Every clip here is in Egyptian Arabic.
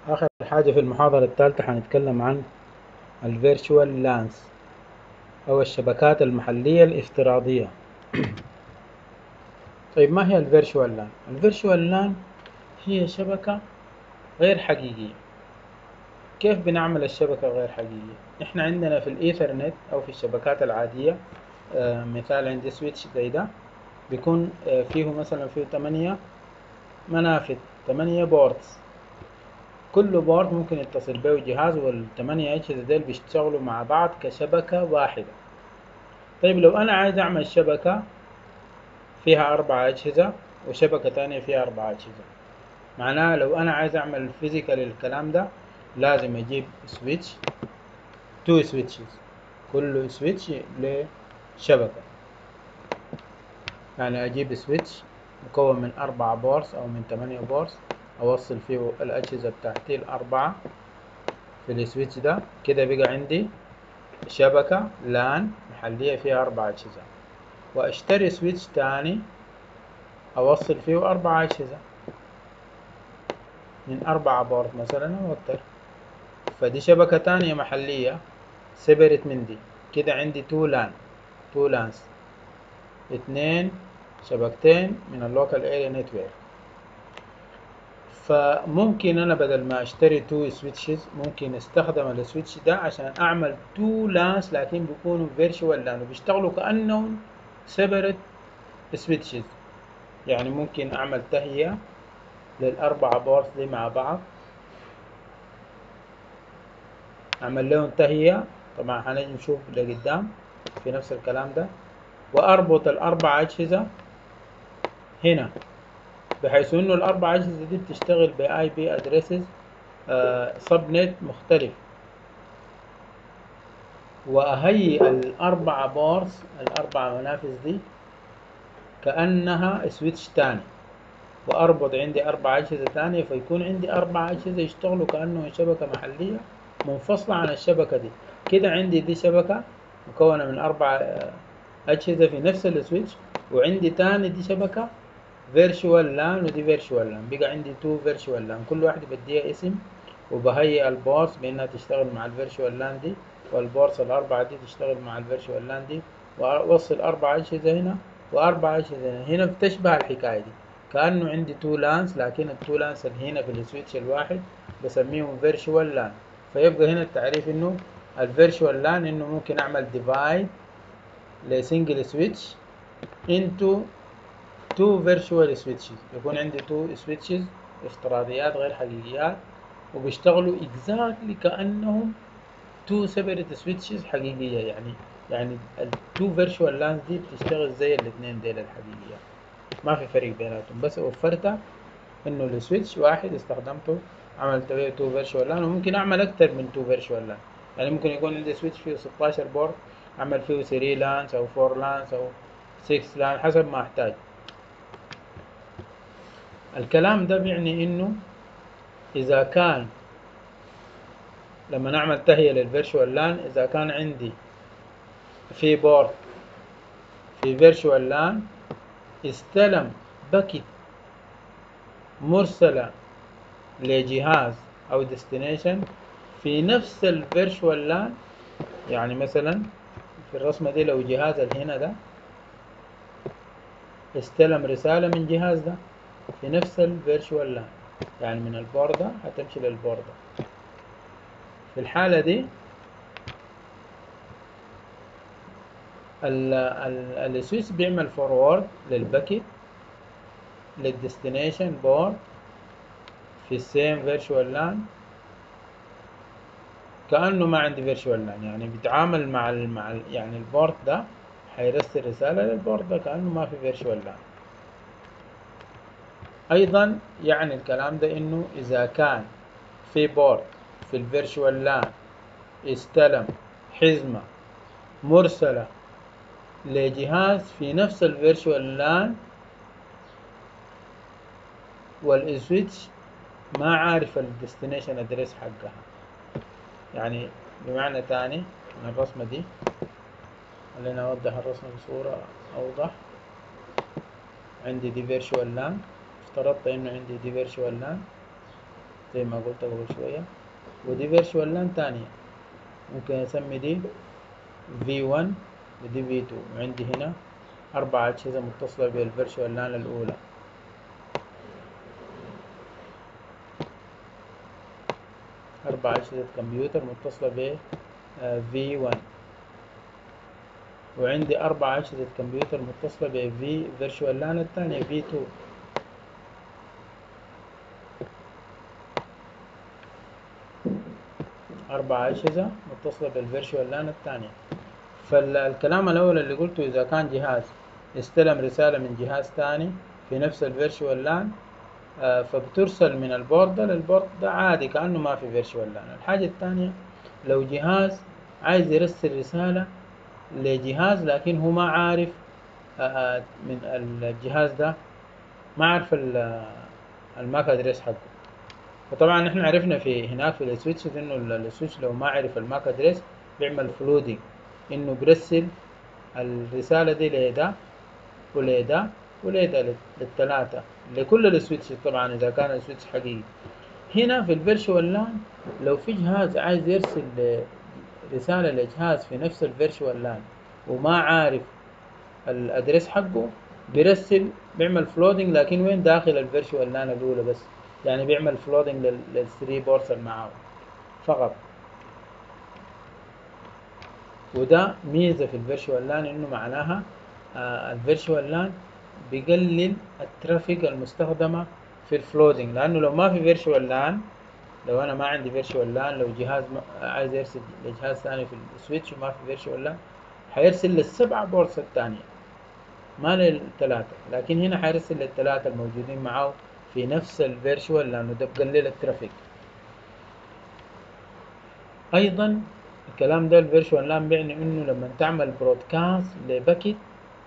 آخر حاجة في المحاضرة الثالثة حنتكلم عن الفيرتشوال لانس أو الشبكات المحلية الافتراضية طيب ما هي الفيرتشوال لان؟ الفيرتشوال لان هي شبكة غير حقيقية كيف بنعمل الشبكة غير حقيقية؟ احنا عندنا في الإيثرنت أو في الشبكات العادية آه مثال عندي سويتش زي ده بيكون آه فيه مثلا فيه تمانية منافذ تمانية بوردز كل بورد ممكن يتصل به جهاز والثمانية أجهزة ديل بيشتغلوا مع بعض كشبكة واحدة طيب لو أنا عايز أعمل شبكة فيها أربعة أجهزة وشبكة تانية فيها أربعة أجهزة معناها لو أنا عايز أعمل فيزيكال الكلام ده لازم أجيب سويتش تو سويتشز كل سويتش لشبكة يعني أجيب سويتش مكون من أربعة بورس أو من ثمانية بورس أوصل فيه الأجهزة بتاعتي الأربعة في السويتش ده كده بقى عندي شبكة لان محلية فيها أربعة أجهزة وأشتري سويتش تاني أوصل فيه أربعة أجهزة من أربعة بورد مثلا أو أكتر فدي شبكة تانية محلية سيبرت من دي كده عندي تو لان تو لانس اتنين شبكتين من اللوكال اريا نتورك فممكن انا بدل ما اشتري تو سويتشز ممكن استخدم السويتش ده عشان اعمل تو لانس لكن بيكونوا فيرتشوال لان بيشتغلوا كانهم سيبريت سويتشز يعني ممكن اعمل تهيئة للاربعة بورس دي مع بعض اعمل لهم تهيئة طبعا هنجي نشوف لقدام في نفس الكلام ده واربط الاربع اجهزة هنا بحيث انه الاربع اجهزة دي بتشتغل باي بي ادريسز سب نت مختلف واهيئ الاربع بورس الاربع منافذ دي كانها سويتش تاني واربط عندي اربع اجهزة تانية فيكون عندي اربع اجهزة يشتغلوا كانه شبكة محلية منفصلة عن الشبكة دي كده عندي دي شبكة مكونة من اربع اجهزة في نفس السويتش وعندي تاني دي شبكة فيرتشوال لان ودي فيرتشوال لان بقى عندي تو فيرتشوال لان كل واحدة بديها اسم وبهيئ البورس بانها تشتغل مع الفيرتشوال لان دي والبورس الاربعة دي تشتغل مع الفيرتشوال لان دي واوصل اربع اجهزة هنا واربع اجهزة هنا هنا بتشبه الحكاية دي كأنه عندي تو لانس لكن التو لانس اللي هنا في السويتش الواحد بسميهم فيرتشوال لان فيبقى هنا التعريف انه الفيرتشوال لان انه ممكن اعمل ديفايد لسنجل سويتش into تو فيرتشوال سويتشز يكون عندي تو سويتشز افتراضيات غير حقيقيات وبيشتغلوا اكزاكتلي كانهم تو سيبريت سويتشز حقيقيه يعني يعني التو فيرتشوال لانز دي بتشتغل زي الاثنين ديل الحقيقيات ما في فرق بيناتهم بس وفرتها انه السويتش واحد استخدمته عملت بيه تو فيرتشوال لان وممكن اعمل اكتر من تو فيرتشوال لان يعني ممكن يكون عندي سويتش فيه 16 بورد اعمل فيه 3 لانس او 4 لانس او 6 لان حسب ما احتاج الكلام ده بيعني انه اذا كان لما نعمل تهيئة للفيرتشوال لان اذا كان عندي في بورد في فيرتشوال لان استلم باكيت مرسلة لجهاز او ديستنيشن في نفس الفيرتشوال لان يعني مثلا في الرسمة دي لو جهاز الهنا ده استلم رسالة من جهاز ده في نفس الفيرتشوال لان يعني من البوردة هتمشي للبوردة في الحالة دي السويتش بيعمل فورورد للباكيت للديستنيشن بورد في السيم فيرتشوال لان كأنه ما عندي فيرتشوال لان يعني بيتعامل مع ال مع ال يعني البورد ده حيرسل رسالة للبورد ده كأنه ما في فيرتشوال لان ايضا يعني الكلام ده انه اذا كان في بورد في الفيرتشوال لان استلم حزمة مرسلة لجهاز في نفس الفيرتشوال لان والسويتش ما عارف الديستنيشن ادريس حقها يعني بمعنى تاني من الرسمة دي خلينا اوضح الرسمة بصورة اوضح عندي دي فيرتشوال لان افترضت انه عندي دي فيرتشوال لان زي ما قلت قبل شوية ودي فيرشوال لان تانية ممكن أسمي دي V1 ودي V2 وعندي هنا أربع أجهزة متصلة بالفيرشوال لان الأولى أربع أجهزة كمبيوتر متصلة ب V1 وعندي أربع أجهزة كمبيوتر متصلة ب V فيرشوال لان الثانية V2 أربع أجهزة متصلة بالفيرشوال لان الثانية فالكلام الأول اللي قلته إذا كان جهاز استلم رسالة من جهاز ثاني في نفس الفيرشوال لان آه، فبترسل من البورد ده للبورد ده عادي كأنه ما في فيرشوال لان الحاجة الثانية لو جهاز عايز يرسل رسالة لجهاز لكن هو ما عارف آه، من الجهاز ده ما عارف الماك ادريس حقه فطبعا احنا عرفنا في هناك في السويتش انه السويتش لو ما عرف الماك ادريس بيعمل فلودنج انه بيرسل الرسالة دي لده ولده ولده للثلاثة لكل السويتش طبعا اذا كان السويتش حقيقي هنا في الفيرشوال لان لو في جهاز عايز يرسل رسالة لجهاز في نفس الفيرشوال لان وما عارف الادريس حقه بيرسل بيعمل فلودنج لكن وين داخل الفيرشوال لان الاولى بس يعني بيعمل فلودنج للثري بورس اللي معاه فقط وده ميزة في الفيرشوال لان انه معناها آه الفيرشوال لان بيقلل الترافيك المستخدمة في الفلودنج لانه لو ما في فيرشوال لان لو انا ما عندي فيرشوال لان لو جهاز عايز يرسل لجهاز ثاني في السويتش وما في فيرشوال لان حيرسل للسبع بورصة الثانية ما للثلاثة لكن هنا حيرسل للثلاثة الموجودين معه في نفس الفيرشوال لانه ده بقلل الترافيك ايضا الكلام ده الفيرشوال لان بيعني انه لما تعمل برودكاست لباكيت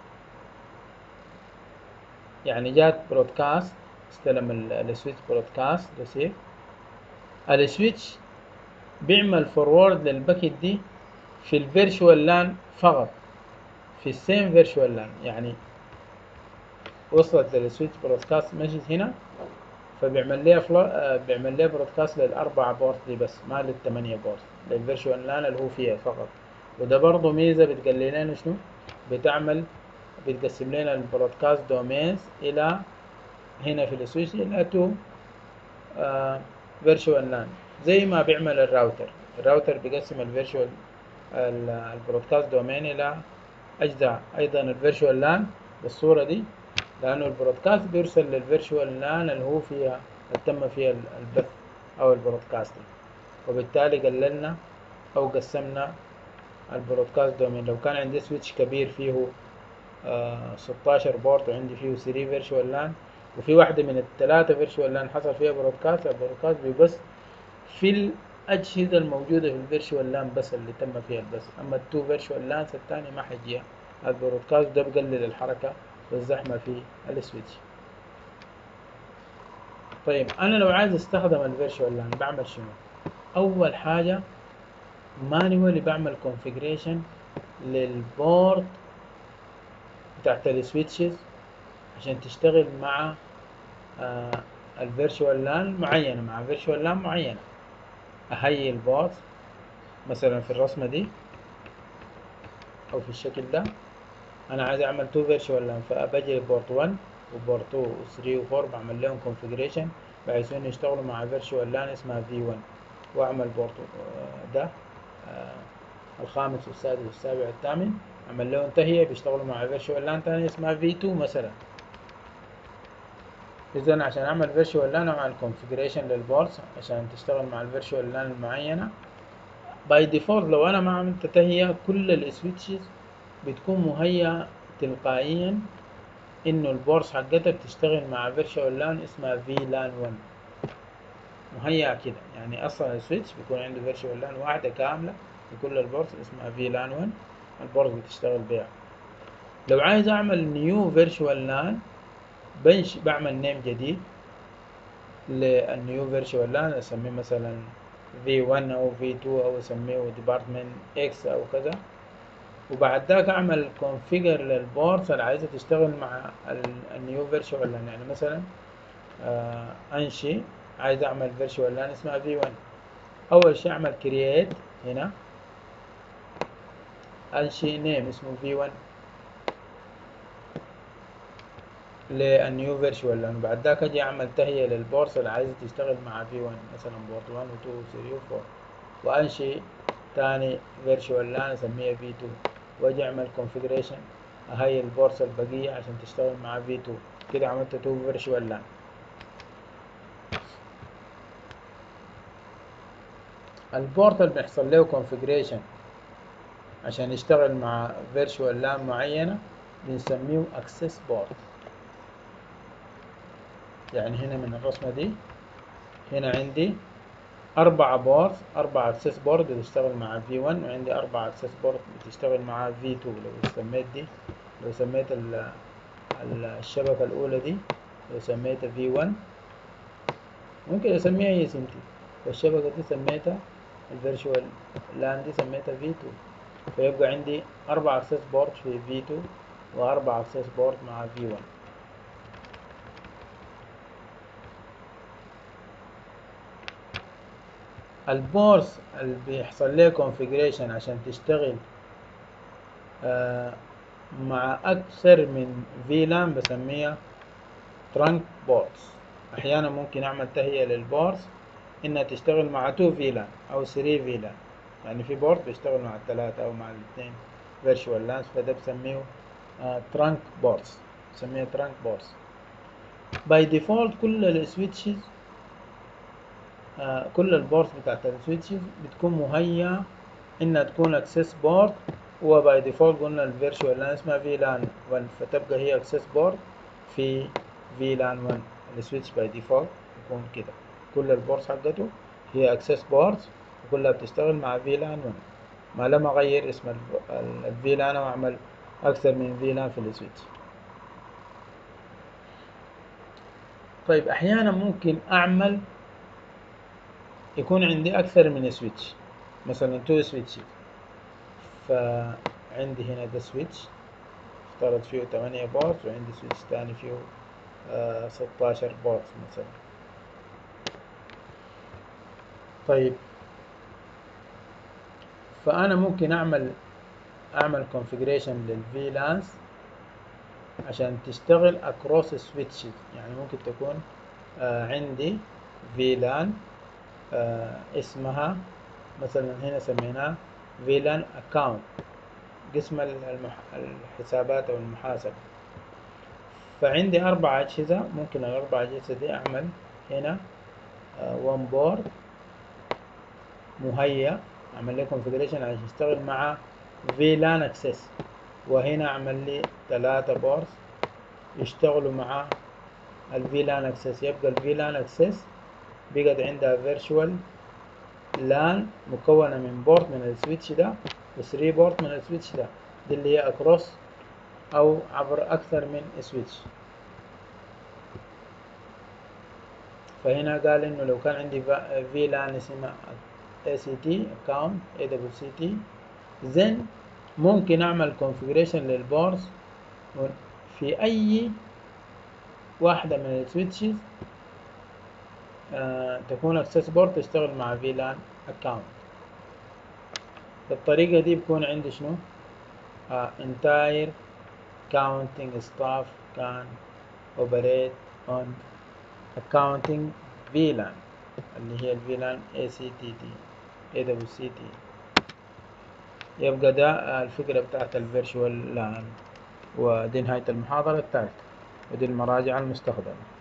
يعني جات برودكاست استلم السويتش برودكاست ريسيف السويتش بيعمل فورورد للباكيت دي في الفيرشوال لان فقط في السيم فيرشوال لان يعني وصلت للسويتش برودكاست مشيت هنا فبيعمل لي فلو... بيعمل لي برودكاست للأربع بورت دي بس ما للثمانية بورت للفيرشوال لان اللي هو فيها فقط وده برضه ميزة بتقلل لنا شنو بتعمل بتقسم لنا البرودكاست دومينز إلى هنا في السويتش إلى تو فيرشوال لان زي ما بيعمل الراوتر الراوتر بيقسم الفيرشوال البرودكاست دومين إلى أجزاء أيضا الفيرشوال لان بالصورة دي لأنه البرودكاست بيرسل للفيرشوال لان اللي هو فيها تم فيها البث أو البرودكاستنج وبالتالي قللنا أو قسمنا البرودكاست دومين لو كان عندي سويتش كبير فيه آه 16 بورت وعندي فيه 3 فيرشوال لان وفي واحدة من الثلاثة فيرشوال لان حصل فيها برودكاست البرودكاست بس في الأجهزة الموجودة في الفيرشوال لان بس اللي تم فيها البث أما التو فيرشوال لانس الثاني ما حيجيها البرودكاست ده بقلل الحركة والزحمة في السويتش طيب أنا لو عايز أستخدم الفيرشوال لان بعمل شنو؟ أول حاجة مانيوالي بعمل كونفيجريشن للبورد بتاعت السويتشز عشان تشتغل مع آه الفيرشوال لان معينة مع فيرشوال لان معينة أهيئ البورد مثلا في الرسمة دي أو في الشكل ده أنا عايز أعمل تو فيرشوال لان فبجي بورت 1 وبورت 2 و 3 و 4 بعمل لهم كونفيجريشن بحيث إنه يشتغلوا مع فيرشوال لان اسمها في 1 وأعمل بورت ده آه الخامس والسادس والسابع والثامن أعمل لهم تهيئة بيشتغلوا مع فيرشوال لان تانية اسمها في 2 مثلا إذا عشان أعمل فيرشوال لان أعمل كونفيجريشن للبورتس عشان تشتغل مع الفيرشوال لان المعينة باي ديفولت لو أنا ما عملت تهيئة كل السويتشز بتكون مهيئة تلقائيا إنه البورس حقتها بتشتغل مع فيرشوال لان اسمها في لان 1 مهيئة كده يعني أصلا السويتش بيكون عنده فيرشوال لان واحدة كاملة لكل البورس اسمها في لان 1 البورس بتشتغل بيها لو عايز أعمل نيو فيرشوال لان بنش بعمل نيم جديد للنيو فيرشوال لان اسميه مثلا V1 او V2 او اسميه ديبارتمنت X او كذا وبعد ذاك اعمل كونفيجر للبورتس اللي عايزة تشتغل مع النيو فيرشوال لان يعني مثلا آه انشي عايز اعمل فيرتشوال لان اسمها في 1 اول شيء اعمل كرييت هنا انشئ نيم اسمه في 1 للنيو فيرتشوال لان بعد ذاك اجي اعمل تهيئه للبورصه اللي عايزه تشتغل مع في 1 مثلا بورت 1 و 2 و 3 و 4 وانشئ تاني فيرتشوال لان اسميها في 2 واجي اعمل كونفيجريشن اهيئ البورصه البقيه عشان تشتغل مع في 2 كده عملت 2 فيرتشوال لان البورت اللي بيحصل له كونفيجريشن عشان يشتغل مع فيرتشوال لان معينه بنسميه اكسس بورت يعني هنا من الرسمه دي هنا عندي أربعة بورد أربعة أكسس بورد بتشتغل مع في 1 وعندي أربعة أكسس بورد بتشتغل مع في 2 لو سميت دي لو سميت ال الشبكة الأولى دي لو سميتها في 1 ممكن أسميها أي سمتي والشبكة دي سميتها الفيرشوال لان دي سميتها في 2 فيبقى عندي أربعة أكسس بورد في في 2 وأربعة أكسس بورد مع في 1 البورس اللي بيحصل له كونفيجريشن عشان تشتغل آه مع أكثر من فيلان بسميها ترانك بورس أحيانا ممكن أعمل تهيئة للبورس إنها تشتغل مع 2 فيلان أو 3 فيلان يعني في بورد بيشتغل مع الثلاثة أو مع الاثنين فيرتشوال لانس فده بسميه ترانك بورس بسميها ترانك بورس باي ديفولت كل السويتشز آه كل البورت بتاعت السويتشز بتكون مهيئة انها تكون اكسس بورت وباي ديفولت قلنا الفيرتشوال لان اسمها في لان 1 فتبقى هي اكسس بورت في في لان 1 السويتش باي ديفولت يكون كده كل البورتس حقته هي اكسس بورت وكلها بتشتغل مع في لان 1 ما لما اغير اسم الفي لان واعمل اكثر من في لان في السويتش طيب احيانا ممكن اعمل يكون عندي أكثر من سويتش مثلا تو سويتش فعندي هنا ده سويتش افترض فيه تمانية بورت وعندي سويتش تاني فيه آه ستاشر بورت مثلا طيب فأنا ممكن أعمل أعمل configuration للفي لانس عشان تشتغل across switches يعني ممكن تكون آه عندي VLAN آه اسمها مثلا هنا سميناه فيلان اكاونت قسم المح... الحسابات او المحاسبة فعندي اربع اجهزة ممكن الاربع اجهزة دي اعمل هنا وان آه بورد مهيأ اعمل له كونفيجريشن عشان يشتغل مع فيلان اكسس وهنا اعمل لي ثلاثة بورد يشتغلوا مع الفيلان اكسس يبقى الفيلان اكسس بقت عندها فيرتشوال لان مكونة من بورت من السويتش ده و3 بورت من السويتش ده دي اللي هي اكروس او عبر اكثر من سويتش فهنا قال انه لو كان عندي في لان اسمها ACT account AWCT then ممكن اعمل configuration للبورس في اي واحدة من السويتشز آه تكون accessible تشتغل مع VLAN account بالطريقة دي بكون عندي شنو آه entire counting staff can operate on accounting VLAN اللي هي الفيلان ACTT AWCT يبقى ده الفكرة بتاعت الفيرشوال لان ودي نهاية المحاضرة الثالثة ودي المراجع المستخدمة